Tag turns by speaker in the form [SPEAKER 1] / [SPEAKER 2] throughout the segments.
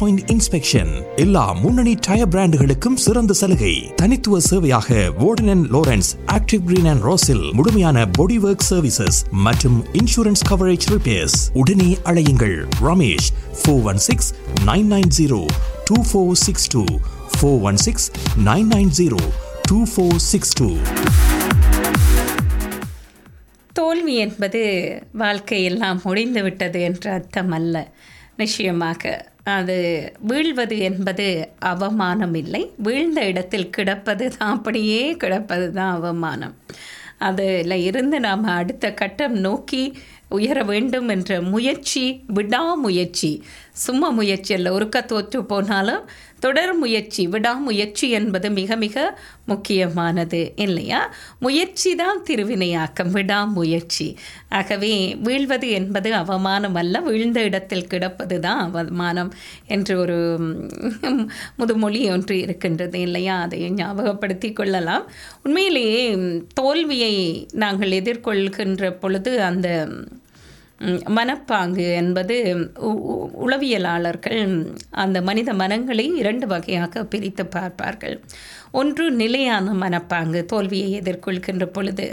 [SPEAKER 1] Point inspection எல்லா முன்னணி tyre பிராண்டுகளுக்கும் சிறந்த சலுகை தனித்துவ சேவையாக Worden Lawrence active green and ரோஸில் முழுமையான பாடி ஒர்க் சர்வீசஸ் மற்றும் இன்சூரன்ஸ் கவரேஜ் ரிப்பேர்ஸ் உடனே அழையுங்கள் Ramesh four one six nine nine zero two four six two four one six nine nine zero two four six two
[SPEAKER 2] தோல்வி என்பது வாழ்க்கையெல்லாம் முடிந்து விட்டது என்ற அர்த்தம் அல்ல நிச்சயமாக அது வீழ்வது என்பது அவமானம் இல்லை வீழ்ந்த இடத்தில் கிடப்பது தான் அப்படியே கிடப்பது தான் அவமானம் அதில் இருந்து நாம் அடுத்த கட்டம் நோக்கி உயர வேண்டும் என்ற முயற்சி விடாமுயற்சி சும்மா முயற்சி அல்ல ஒருக்க தோற்று போனாலும் தொடர் முயற்சி விடாமுயற்சி என்பது மிக மிக முக்கியமானது இல்லையா முயற்சி தான் திருவினையாக்கம் விடாமுயற்சி ஆகவே வீழ்வது என்பது அவமானம் அல்ல வீழ்ந்த இடத்தில் கிடப்பது தான் அவமானம் என்று ஒரு ம், முதுமொழி ஒன்று இருக்கின்றது இல்லையா அதை ஞாபகப்படுத்தி கொள்ளலாம் உண்மையிலேயே ம், தோல்வியை நாங்கள் எதிர்கொள்கின்ற பொழுது அந்த ம், மனப்பாங்கு என்பது உ- உ- உளவியலாளர்கள் அந்த மனித மனங்களை இரண்டு வகையாக பிரித்து பார்ப்பார்கள் ஒன்று நிலையான மனப்பாங்கு தோல்வியை எதிர்கொள்கின்ற பொழுது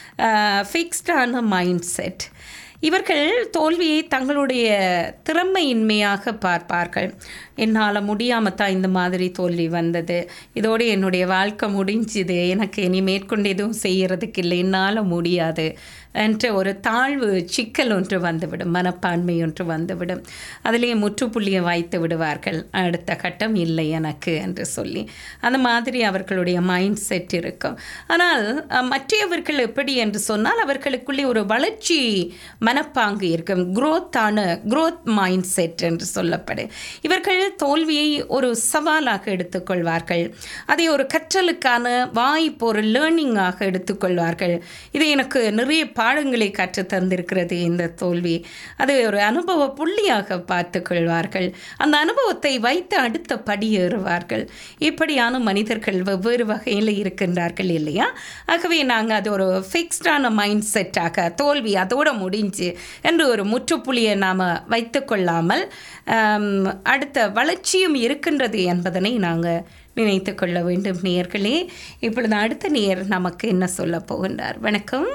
[SPEAKER 2] ஃபிக்ஸ்டான மைண்ட் செட் இவர்கள் தோல்வியை தங்களுடைய திறமையின்மையாக பார்ப்பார்கள் என்னால் முடியாமல் தான் இந்த மாதிரி தோல்வி வந்தது இதோடு என்னுடைய வாழ்க்கை முடிஞ்சுது எனக்கு இனி மேற்கொண்டு எதுவும் செய்யறதுக்கு இல்லை என்னால் முடியாது என்ற ஒரு தாழ்வு சிக்கல் ஒன்று வந்துவிடும் மனப்பான்மை ஒன்று வந்துவிடும் அதிலேயே முற்றுப்புள்ளியை வைத்து விடுவார்கள் அடுத்த கட்டம் இல்லை எனக்கு என்று சொல்லி அந்த மாதிரி அவர்களுடைய மைண்ட் செட் இருக்கும் ஆனால் அஹ், மற்றவர்கள் எப்படி என்று சொன்னால் அவர்களுக்குள்ளே ஒரு வளர்ச்சி மனப்பாங்கு இருக்கும் growth-ஆன growth மைண்ட் செட் என்று சொல்லப்படும் இவர்கள் தோல்வியை ஒரு சவாலாக எடுத்துக்கொள்வார்கள் அதை ஒரு கற்றலுக்கான வாய்ப்பு ஒரு லேர்னிங்காக எடுத்துக்கொள்வார்கள் இது எனக்கு நிறைய பாடங்களை கற்றுத் தந்திருக்கிறது இந்த தோல்வி அது ஒரு அனுபவ புள்ளியாக பார்த்து கொள்வார்கள் அந்த அனுபவத்தை வைத்து அடுத்த படி ஏறுவார்கள் இப்படியான மனிதர்கள் வெவ்வேறு வகையில் இருக்கின்றார்கள் இல்லையா ஆகவே நாங்கள் அது ஒரு ஃபிக்ஸ்டான மைண்ட் செட்டாக தோல்வி அதோட முடிஞ்சு என்று ஒரு முற்றுப்புள்ளியை நாம் வைத்து கொள்ளாமல் ஆம், அடுத்த வளர்ச்சியும் இருக்கின்றது என்பதனை நாங்கள் நினைத்து கொள்ள வேண்டும் நேயர்களே இப்பொழுது அடுத்த நேயர் நமக்கு என்ன சொல்ல போகின்றார் வணக்கம்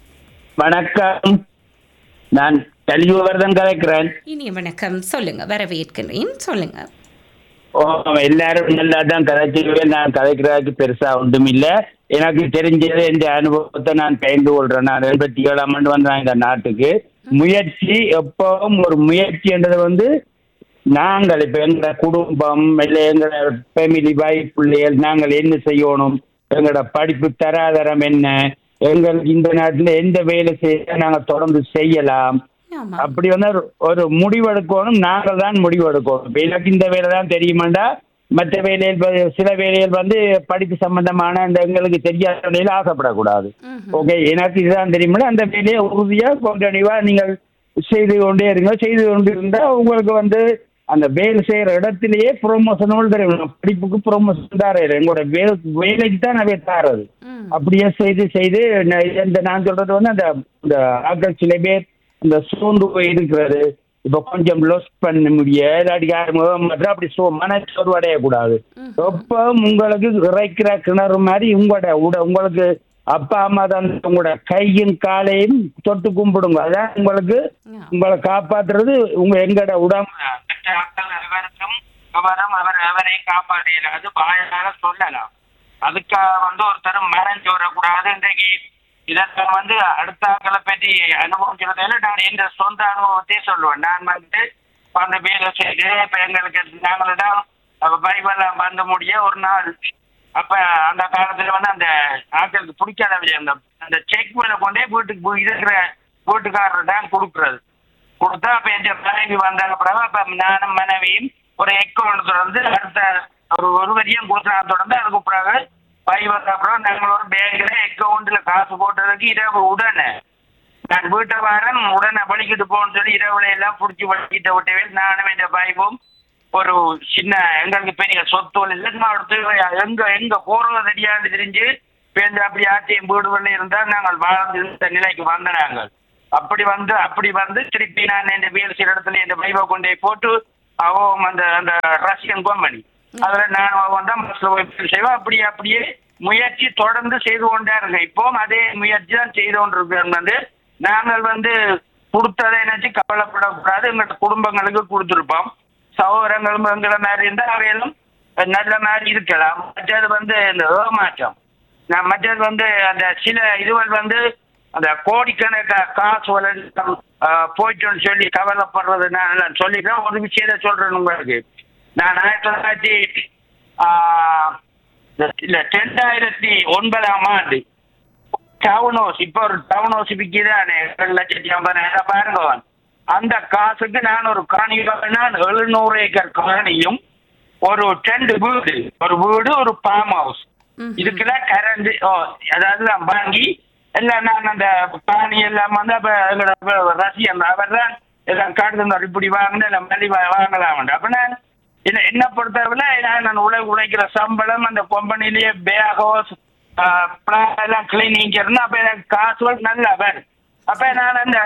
[SPEAKER 3] வணக்கம் நான் கலியுகவர்தன் கலைக்கிறேன்
[SPEAKER 2] இனிய வணக்கம் சொல்லுங்க வரவேற்கிறேன் சொல்லுங்க
[SPEAKER 3] ஓ எல்லாரும் நல்லா தான் கதைச்சிருவேன் நான் கதைக்கிறதுக்கு பெருசா ஒன்றும் இல்ல எனக்கு தெரிஞ்சது இந்த அனுபவத்தை நான் பகிர்ந்து கொள்றேன் நான் எண்பத்தி ஏழாம் ஆண்டு வந்தேன் இந்த நாட்டுக்கு முயற்சி எப்பவும் ஒரு முயற்சின்றது வந்து நாங்கள் இப்ப எங்களோட குடும்பம் இல்லை எங்களோட ஃபேமிலி பாய் பிள்ளைகள் நாங்கள் என்ன செய்யணும் எங்களோட படிப்பு தராதரம் என்ன எங்களுக்கு இந்த நாட்டில் எந்த வேலை செய்ய நாங்கள் தொடர்ந்து செய்யலாம்
[SPEAKER 2] ஆமா
[SPEAKER 3] அப்படி வந்து ஒரு- ஒரு முடிவெடுக்கணும் நாங்கள் தான் முடிவெடுக்கணும் இப்ப எனக்கு இந்த வேலை தான் தெரியுமாண்டா மற்ற வேலைகள் வந்து- சில வேலைகள் வந்து படிப்பு சம்பந்தமான அந்த எங்களுக்கு தெரியாத வேலையில ஆசைப்படக்கூடாது ஓகே எனக்கு இதுதான் தெரியுமா அந்த வேலையை உறுதியா கண்டினியூவா நீங்கள் செய்து கொண்டே இருங்க செய்து கொண்டு இருந்தா உங்களுக்கு வந்து அந்த வேலை செய்யற இடத்திலேயே ப்ரொமோஷன் தெரியும் படிப்புக்கு ப்ரொமோஷன் தாரு எங்களோட வேலை வேலைக்கு தான் நிறைய தாரது
[SPEAKER 2] ம்.
[SPEAKER 3] அப்படியே செய்து செய்து ந- இந்த நான் சொல்றது வந்து அந்த இந்த ஆட்கள் சில பேர் இந்த சோர்ந்து போய் இருக்கிறது இப்ப கொஞ்சம் லொஸ் பண்ண முடிய இல்லாட்டி யாரும் மற்றும் அப்படி சோ மனச்சோர்வு அடையக்கூடாது எப்பவும் உங்களுக்கு இறைக்கிற கிணறு மாதிரி உங்களோட உட உங்களுக்கு அப்பா அம்மா தான் உங்களோட கையும் காலையும் தொட்டு கும்பிடுங்க அதான் உங்களுக்கு
[SPEAKER 2] ஆ.
[SPEAKER 3] உங்களை காப்பாத்துறது உங்க எங்கட உடம்பு அனைவருக்கும் விவரம் அவர் அவரை காப்பாற்றியது அது வாயால சொல்லலாம் அதுக்காக வந்து ஒருத்தர் மறைஞ்சு வரக்கூடாது இன்றைக்கு இதற்கு வந்து அடுத்த ஆக்களை பற்றி அனுபவம் சொல்றதில்ல நான் எந்த சொந்த அனுபவத்தையே சொல்லுவேன் நான் வந்து அந்த வேலை செய்து இப்ப எங்களுக்கு நாங்களிடம் பைபிள் வந்து முடிய ஒரு நாள் அப்ப அந்த காலத்துல வந்து அந்த ஆட்களுக்கு பிடிக்காத விஷயம் அந்த அந்த செக் மேல கொண்டே வீட்டுக்கு போய் இருக்கிற வீட்டுக்காரர் தான் கொடுக்குறது கொடுத்தா அப்ப என் மனைவி வந்தாங்க பிறகு அப்ப நானும் மனைவியும் ஒரு அக்கௌண்ட் தொடர்ந்து அடுத்த ஒரு ஒரு வரியும் கொடுத்தாங்க தொடர்ந்து அதுக்கு பிறகு பை வந்த அப்புறம் நாங்கள் ஒரு பேங்க்ல அக்கௌண்ட்ல காசு போட்டதுக்கு இரவு உடனே நான் வீட்டை வரேன் உடனே வலிக்கிட்டு போகணும்னு சொல்லி இரவுல எல்லாம் பிடிச்சி வலிக்கிட்ட விட்டவே நானும் என் பைப்பும் ஒரு சின்ன எங்களுக்கு பெரிய சொத்து இல்லை சும்மா எடுத்து எங்க எங்க போறது தெரியாது தெரிஞ்சு பேருந்து அப்படி ஆட்சியும் வீடுகளில் இருந்தால் நாங்கள் வாழ்ந்து இந்த நிலைக்கு வந்த நாங்கள் அப்படி வந்து அப்படி வந்து திருப்பி நான் இந்த வேலை செய்யற இடத்துல இந்த பைபை கொண்டே போட்டு அவன் அந்த அந்த ரஷ்யன் கம்பெனி அதுல நான் அவன் தான் மாஸ்டர் ஒய்ஃப் செய்வோம் அப்படியே அப்படியே முயற்சி தொடர்ந்து செய்து கொண்டே இருங்க இப்போ அதே முயற்சி தான் செய்து கொண்டிருக்கிறோம் வந்து நாங்கள் வந்து கொடுத்ததை நினைச்சு கவலைப்படக்கூடாது எங்களோட குடும்பங்களுக்கு கொடுத்துருப்போம் சகோதரங்களும் எங்களை மாதிரி இருந்தால் அவையிலும் நல்ல மாதிரி இருக்கலாம் மற்றது வந்து இந்த ஏமாற்றம் நான் மற்றது வந்து அந்த சில இதுகள் வந்து அந்த கோடிக்கணக்கா காசு வளர்ந்து போயிட்டோன்னு சொல்லி கவலைப்படுறது நான் சொல்லிக்கிறேன் ஒரு விஷயத்த சொல்றேன் உங்களுக்கு நான் ஆயிரத்தி தொள்ளாயிரத்தி ஆஹ், இல்ல ரெண்டாயிரத்தி ஒன்பதாம் ஆண்டு டவுன் ஹவுஸ் இப்போ ஒரு டவுன் ஹவுஸ் விற்கிறானே ரெண்டு லட்சத்தி ஐம்பதாயிரம் பாருங்க அந்த காசுக்கு நான் ஒரு காணி நான் எழுநூறு ஏக்கர் காணியும் ஒரு ரெண்டு வீடு ஒரு வீடு ஒரு ஃபார்ம் ஹவுஸ்
[SPEAKER 2] ம்ஹும்.
[SPEAKER 3] இதுக்கெல்லாம் கரண்ட் ஓ அதாவது நான் வாங்கி எல்லாம் நான் அந்த காணி எல்லாம் வந்து அப்ப எங்களோட ரசிகன் அவர் தான் எல்லாம் காட்டு இப்படி வாங்கின இல்லை மல்லி வாங்கலாம் அப்ப நான் என்ன என்ன பொறுத்தவரை நான் நான் உழை உழைக்கிற சம்பளம் அந்த கம்பெனிலேயே பேகோஸ் எல்லாம் கிளீனிங் இருந்தா அப்ப எனக்கு காசுகள் நல்லா வரும் அப்ப நான் அந்த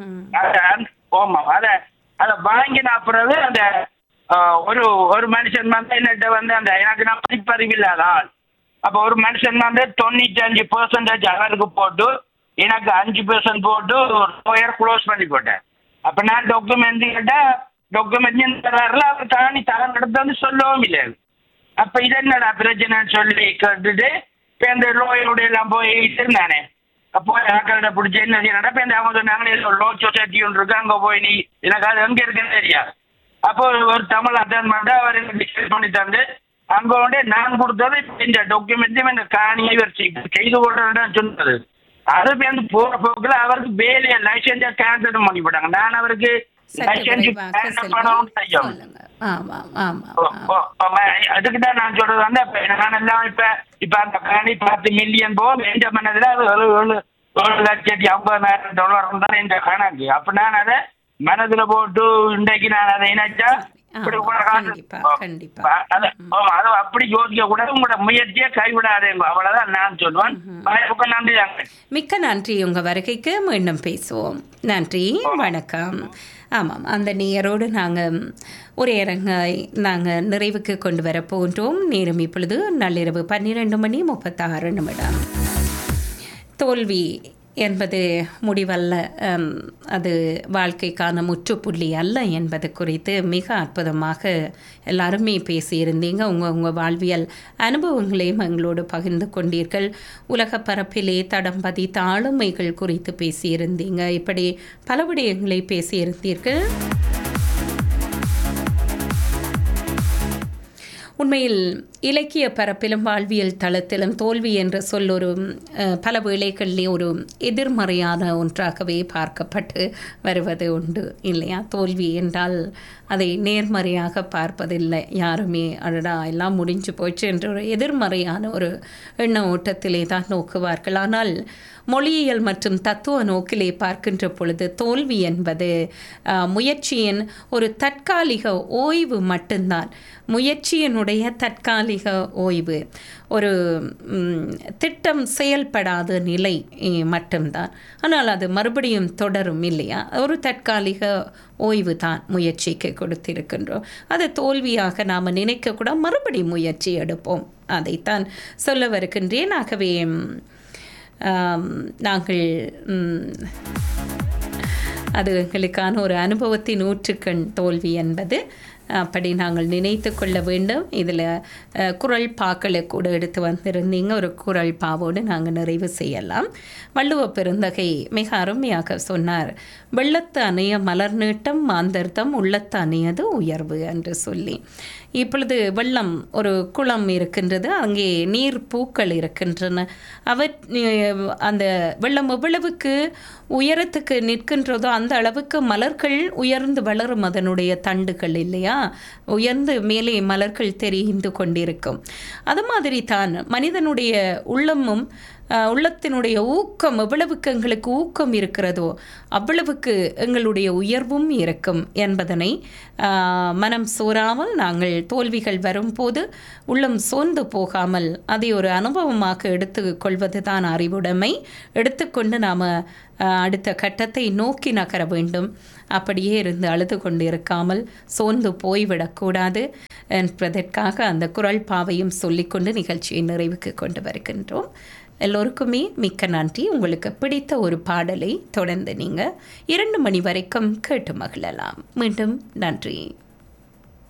[SPEAKER 3] அத- அந்த- ஆமா அத அதை வாங்கின பிறகு அந்த ஆஹ், ஒரு ஒரு மனுஷன் வந்து என்னட்ட வந்து அந்த எனக்கு நான் படிப்பறிவு இல்லாத ஆள் அப்ப ஒரு மனுஷன் வந்து தொண்ணூத்தி அஞ்சு பெர்சன்டேஜ் அவருக்கு போட்டு எனக்கு அஞ்சு பெர்சன்ட் போட்டு ஒரு க்ளோஸ் பண்ணி போட்டேன் அப்ப நான் டாக்குமெண்ட் கேட்டா டாக்குமெண்ட் தராருல அவர் தானி தரம் நடந்து வந்து சொல்லவும் இல்லை அப்ப இது என்னடா பிரச்சனைன்னு சொல்லி கேட்டுட்டு இப்ப இந்த லோயரோட எல்லாம் போய் இருந்தானே அப்போ ஆக்கள்கிட்ட பிடிச்சி என்ன செய்யணும் இப்ப இந்த அவங்க சொன்னாங்க லோ சொசைட்டி ஒன்று இருக்கு அங்க போய் நீ எனக்கு அது எங்க இருக்குன்னு தெரியாது அப்போ ஒரு தமிழ் அட்டன் பண்ணிட்டு அவர் எனக்கு டிசைட் பண்ணி தந்து அங்க வந்து நான் கொடுத்தது இந்த டாக்குமெண்ட்டையும் இந்த காணியை வச்சு செய்து கொள்றேன்னு சொன்னது அது வந்து போற போக்குல அவருக்கு வேலையை லைசன்ஸை கேன்சல் பண்ணி போட்டாங்க நான் அவருக்கு
[SPEAKER 2] சற்று
[SPEAKER 3] லைசன்ஸ்
[SPEAKER 2] விரைவாக
[SPEAKER 3] கேன்சல் பண்ணவும்
[SPEAKER 2] செல்வம்
[SPEAKER 3] செய்யும்
[SPEAKER 2] சொல்லுங்க ஆமாம் ஆமாம்
[SPEAKER 3] ஓ,
[SPEAKER 2] ஆமாம்.
[SPEAKER 3] ஓ, ஆமா, அதுக்கு தான் நான் சொல்றது வந்து இப்ப நான் எல்லாம் இப்ப இப்ப அந்த காணி பத்து மில்லியன் போக வேண்டிய பண்ணதுல அது ஒரு ஏழு ஏழு லட்சத்தி ஐம்பதாயிரம் டாலர் தான் இந்த கணக்கு அப்ப நான் அதை மனதுல போட்டு இன்றைக்கு நான் அதை இணைச்சா இப்படி கூட காசு-
[SPEAKER 2] கண்டிப்பா,
[SPEAKER 3] ஓ,
[SPEAKER 2] கண்டிப்பா.
[SPEAKER 3] அது ஓ, அது அப்படி யோசிக்க கூடாது உங்களோட முயற்சியை கைவிடாதேங்க அவ்வளவுதான் நான் சொல்லுவேன் வாய்ப்புக்கு நன்றி அங்கிள்
[SPEAKER 2] மிக்க நன்றி உங்க வருகைக்கு மீண்டும் பேசுவோம் நன்றி வணக்கம் ஆமாம் அந்த நேயரோடு நாங்கள் ஒரு அரங்கை நாங்கள் நிறைவுக்கு கொண்டு வர போன்றோம் நேரம் இப்பொழுது நள்ளிரவு பன்னிரெண்டு மணி முப்பத்தாறு நிமிடம் தோல்வி என்பது முடிவல்ல ஹம், அது வாழ்க்கைக்கான முற்றுப்புள்ளி அல்ல என்பது குறித்து மிக அற்புதமாக எல்லாருமே பேசியிருந்தீங்க உங்கள் உங்கள் வாழ்வியல் அனுபவங்களையும் எங்களோடு பகிர்ந்து கொண்டீர்கள் உலக பரப்பிலே தடம் பதித்த ஆளுமைகள் குறித்து பேசியிருந்தீங்க இப்படி பல விடயங்களை பேசியிருந்தீர்கள் உண்மையில் இலக்கிய பரப்பிலும் வாழ்வியல் தளத்திலும் தோல்வி என்ற சொல் ஒரு அஹ், பல வேளைகளிலே ஒரு எதிர்மறையான ஒன்றாகவே பார்க்கப்பட்டு வருவது உண்டு இல்லையா தோல்வி என்றால் அதை நேர்மறையாக பார்ப்பதில்லை யாருமே அடடா எல்லாம் முடிஞ்சு போச்சு என்ற ஒரு எதிர்மறையான ஒரு எண்ண ஓட்டத்திலே தான் நோக்குவார்கள் ஆனால் மொழியியல் மற்றும் தத்துவ நோக்கிலே பார்க்கின்ற பொழுது தோல்வி என்பது அஹ், முயற்சியின் ஒரு தற்காலிக ஓய்வு மட்டும்தான் முயற்சியினுடைய தற்காலிக ஓய்வு ஒரு ம், திட்டம் செயல்படாத நிலை eh, மட்டும்தான் ஆனால் அது மறுபடியும் தொடரும் இல்லையா ஒரு தற்காலிக ஓய்வு தான் முயற்சிக்கு கொடுத்திருக்கின்றோம் அது தோல்வியாக நாம் நினைக்கக்கூட மறுபடியும் முயற்சி எடுப்போம் அதைத்தான் சொல்ல வருகின்றேன் ஆகவே ம், ஆம், நாங்கள் ம், அது எங்களுக்கான ஒரு அனுபவத்தின் ஊற்றுக்கண் தோல்வி என்பது அப்படி நாங்கள் நினைத்து கொள்ள வேண்டும் இதில் குரல் பாக்களை கூட எடுத்து வந்திருந்தீங்க ஒரு குரல் பாவோடு நாங்கள் நிறைவு செய்யலாம் வள்ளுவ பெருந்தகை மிக அருமையாக சொன்னார் வெள்ளத்து அணைய மலர் நீட்டம் மாந்தர்த்தம் உள்ளத்து அணையது உயர்வு என்று சொல்லி இப்பொழுது வெள்ளம் ஒரு குளம் இருக்கின்றது அங்கே நீர் பூக்கள் இருக்கின்றன அவற் அந்த வெள்ளம் எவ்வளவுக்கு உயரத்துக்கு நிற்கின்றதோ அந்த அளவுக்கு மலர்கள் உயர்ந்து வளரும் அதனுடைய தண்டுகள் இல்லையா உயர்ந்து மேலே மலர்கள் தெரிந்து கொண்டிருக்கும் அது மாதிரி தான் மனிதனுடைய உள்ளமும் அஹ், உள்ளத்தினுடைய ஊக்கம் எவ்வளவுக்கு எங்களுக்கு ஊக்கம் இருக்கிறதோ அவ்வளவுக்கு எங்களுடைய உயர்வும் இருக்கும் என்பதனை அஹ், மனம் சோராமல் நாங்கள் தோல்விகள் வரும்போது உள்ளம் சோர்ந்து போகாமல் அதை ஒரு அனுபவமாக எடுத்துக்கொள்வது தான் அறிவுடைமை எடுத்துக்கொண்டு நாம் அடுத்த கட்டத்தை நோக்கி நகர வேண்டும் அப்படியே இருந்து அழுது கொண்டு இருக்காமல் சோர்ந்து போய்விடக்கூடாது என்பதற்காக அந்த குரல் பாவையும் சொல்லிக்கொண்டு நிகழ்ச்சியை நிறைவுக்கு கொண்டு வருகின்றோம் எல்லோருக்குமே மிக்க நன்றி உங்களுக்கு பிடித்த ஒரு பாடலை தொடர்ந்து நீங்கள் இரண்டு மணி வரைக்கும் கேட்டு மகிழலாம் மீண்டும் நன்றி